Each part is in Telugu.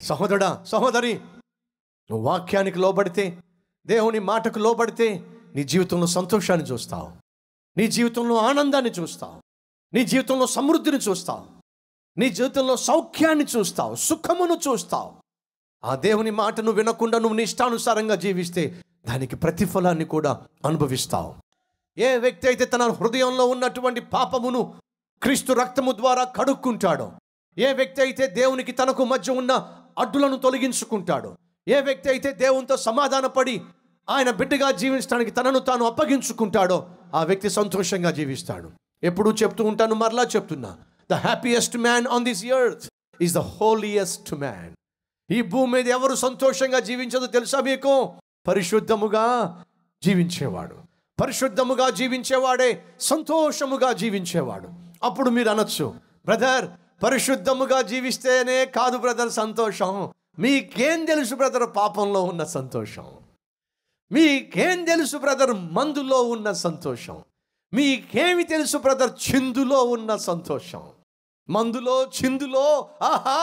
సహోదరుడా సహోదరి నువ్వు వాక్యానికి లోబడితే దేవుని మాటకు లోబడితే నీ జీవితంలో సంతోషాన్ని చూస్తావు నీ జీవితంలో ఆనందాన్ని చూస్తావు నీ జీవితంలో సమృద్ధిని చూస్తావు నీ జీవితంలో సౌఖ్యాన్ని చూస్తావు సుఖమును చూస్తావు ఆ దేవుని మాటను వినకుండా నువ్వు నీ ఇష్టానుసారంగా జీవిస్తే దానికి ప్రతిఫలాన్ని కూడా అనుభవిస్తావు ఏ వ్యక్తి అయితే తన హృదయంలో ఉన్నటువంటి పాపమును క్రీస్తు రక్తము ద్వారా కడుక్కుంటాడో ఏ వ్యక్తి అయితే దేవునికి తనకు మధ్య ఉన్న అడ్డులను తొలగించుకుంటాడో ఏ వ్యక్తి అయితే దేవునితో సమాధానపడి ఆయన బిడ్డగా జీవించడానికి తనను తాను అప్పగించుకుంటాడో ఆ వ్యక్తి సంతోషంగా జీవిస్తాడు ఎప్పుడూ చెప్తూ ఉంటాను మరలా చెప్తున్నా the happiest man on this earth is the holiest man ఈ భూమి మీద ఎవరు సంతోషంగా జీవించదో తెలుసా మీకు పరిశుద్ధముగా జీవించేవాడు పరిశుద్ధముగా జీవించేవాడే సంతోషముగా జీవించేవాడు అప్పుడు మీరు అనొచ్చు బ్రదర్ పరిశుద్ధముగా జీవిస్తేనే కాదు బ్రదర్ సంతోషం మీకేం తెలుసు బ్రదర్ పాపంలో ఉన్న సంతోషం మీకేం తెలుసు బ్రదర్ మందులో ఉన్న సంతోషం మీకేమి తెలుసు బ్రదర్ చిందులో ఉన్న సంతోషం మందులో చిందులో ఆహా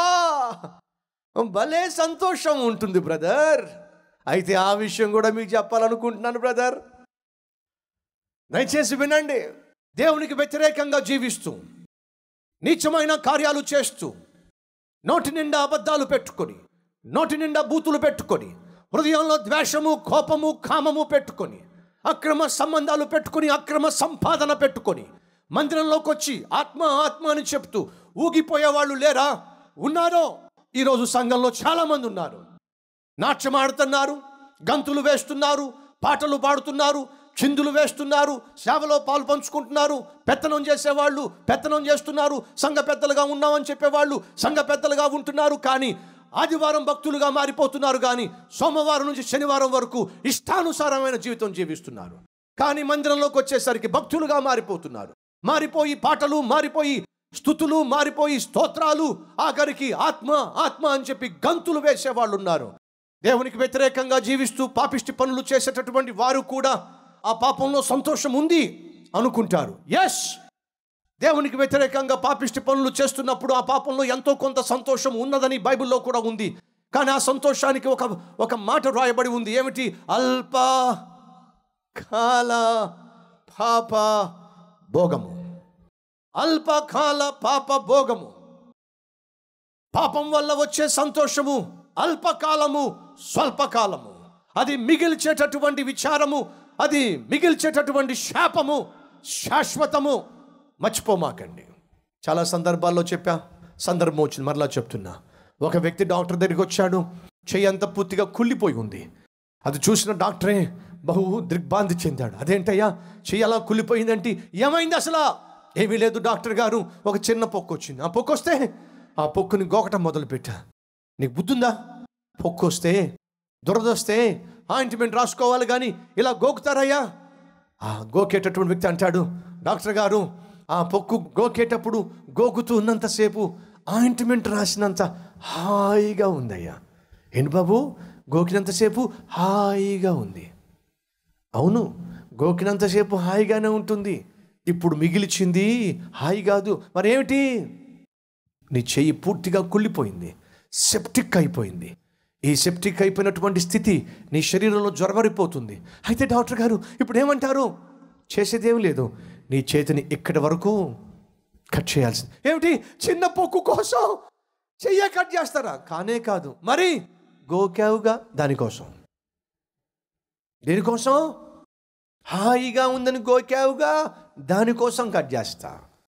భలే సంతోషం ఉంటుంది బ్రదర్ అయితే ఆ విషయం కూడా మీకు చెప్పాలనుకుంటున్నాను బ్రదర్ దయచేసి వినండి దేవునికి వ్యతిరేకంగా జీవిస్తూ నీచమైన కార్యాలు చేస్తూ నోటి నిండా అబద్ధాలు పెట్టుకొని నోటి నిండా బూతులు పెట్టుకొని హృదయంలో ద్వేషము కోపము కామము పెట్టుకొని అక్రమ సంబంధాలు పెట్టుకొని అక్రమ సంపాదన పెట్టుకొని మందిరంలోకి వచ్చి ఆత్మ ఆత్మ అని చెప్తూ ఊగిపోయే వాళ్ళు లేరా ఉన్నారో ఈరోజు సంఘంలో చాలామంది ఉన్నారు నాట్యం ఆడుతున్నారు గంతులు వేస్తున్నారు పాటలు పాడుతున్నారు చిందులు వేస్తున్నారు సేవలో పాలు పంచుకుంటున్నారు పెత్తనం చేసేవాళ్ళు పెత్తనం చేస్తున్నారు సంఘ పెద్దలుగా ఉన్నామని చెప్పేవాళ్ళు సంఘ పెద్దలుగా ఉంటున్నారు కానీ ఆదివారం భక్తులుగా మారిపోతున్నారు కానీ సోమవారం నుంచి శనివారం వరకు ఇష్టానుసారమైన జీవితం జీవిస్తున్నారు కానీ మందిరంలోకి వచ్చేసరికి భక్తులుగా మారిపోతున్నారు మారిపోయి పాటలు మారిపోయి స్థుతులు మారిపోయి స్తోత్రాలు ఆఖరికి ఆత్మ ఆత్మ అని చెప్పి గంతులు వేసేవాళ్ళు ఉన్నారు దేవునికి వ్యతిరేకంగా జీవిస్తూ పాపిష్టి పనులు చేసేటటువంటి వారు కూడా ఆ పాపంలో సంతోషం ఉంది అనుకుంటారు ఎస్ దేవునికి వ్యతిరేకంగా పాపిష్టి పనులు చేస్తున్నప్పుడు ఆ పాపంలో ఎంతో కొంత సంతోషం ఉన్నదని బైబిల్లో కూడా ఉంది కానీ ఆ సంతోషానికి ఒక ఒక మాట రాయబడి ఉంది ఏమిటి అల్ప కాల పాప భోగము అల్పకాల పాప భోగము పాపం వల్ల వచ్చే సంతోషము అల్పకాలము స్వల్పకాలము అది మిగిల్చేటటువంటి విచారము అది మిగిల్చేటటువంటి శాపము శాశ్వతము మర్చిపోమాకండి చాలా సందర్భాల్లో చెప్పా సందర్భం వచ్చింది మరలా చెప్తున్నా ఒక వ్యక్తి డాక్టర్ దగ్గరికి వచ్చాడు చెయ్యి అంతా పూర్తిగా కుళ్ళిపోయి ఉంది అది చూసిన డాక్టరే బహు దిగ్భాంతి చెందాడు అదేంటయ్యా చెయ్యి అలా కుళ్ళిపోయిందంటే ఏమైంది అసలు ఏమీ లేదు డాక్టర్ గారు ఒక చిన్న పొక్కు వచ్చింది ఆ పొక్కు వస్తే ఆ పొక్కుని గోకటం మొదలుపెట్టా నీకు బుద్ధుందా పొక్కు వస్తే దురదొస్తే ఆయింట్మెంట్ రాసుకోవాలి కానీ ఇలా గోకుతారయ్యా ఆ గోకేటటువంటి వ్యక్తి అంటాడు డాక్టర్ గారు ఆ పొక్కు గోకేటప్పుడు గోకుతూ ఉన్నంతసేపు ఆయింట్మెంట్ రాసినంత హాయిగా ఉందయ్యా ఏంటి బాబు గోకినంతసేపు హాయిగా ఉంది అవును గోకినంతసేపు హాయిగానే ఉంటుంది ఇప్పుడు మిగిలిచింది హాయి కాదు మరేమిటి నీ చెయ్యి పూర్తిగా కుళ్ళిపోయింది సెప్టిక్ అయిపోయింది ఈ సెప్టిక్ అయిపోయినటువంటి స్థితి నీ శరీరంలో జ్వరబడిపోతుంది అయితే డాక్టర్ గారు ఇప్పుడు ఏమంటారు చేసేదేం లేదు నీ చేతిని ఇక్కడి వరకు కట్ చేయాల్సింది ఏమిటి చిన్న పొక్కు కోసం చెయ్య కట్ చేస్తారా కానే కాదు మరి గోకావుగా దానికోసం దేనికోసం హాయిగా ఉందని గోకావుగా దానికోసం కట్ చేస్తా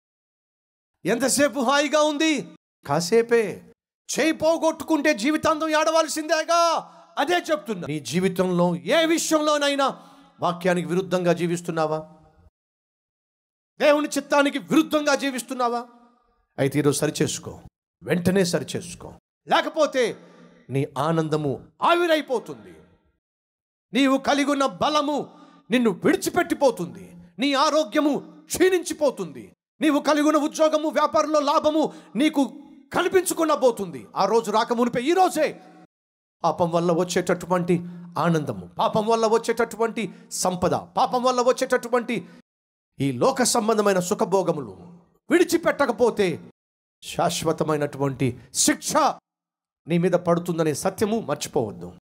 ఎంతసేపు హాయిగా ఉంది కాసేపే చేయి పోగొట్టుకుంటే జీవితాంతం ఏడవలసిందేగా అదే చెప్తున్నా నీ జీవితంలో ఏ విషయంలోనైనా వాక్యానికి విరుద్ధంగా జీవిస్తున్నావా దేవుని చిత్తానికి విరుద్ధంగా జీవిస్తున్నావా అయితే ఈరోజు సరిచేసుకో వెంటనే సరిచేసుకో లేకపోతే నీ ఆనందము ఆవిరైపోతుంది నీవు కలిగి ఉన్న బలము నిన్ను విడిచిపెట్టిపోతుంది నీ ఆరోగ్యము క్షీణించిపోతుంది నీవు కలిగి ఉన్న ఉద్యోగము వ్యాపారంలో లాభము నీకు కనిపించకుండా పోతుంది ఆ రోజు రాకమునిపై ఈ రోజే పాపం వల్ల వచ్చేటటువంటి ఆనందము పాపం వల్ల వచ్చేటటువంటి సంపద పాపం వల్ల వచ్చేటటువంటి ఈ లోక సంబంధమైన సుఖభోగములు విడిచిపెట్టకపోతే శాశ్వతమైనటువంటి శిక్ష నీ మీద పడుతుందనే సత్యము మర్చిపోవద్దు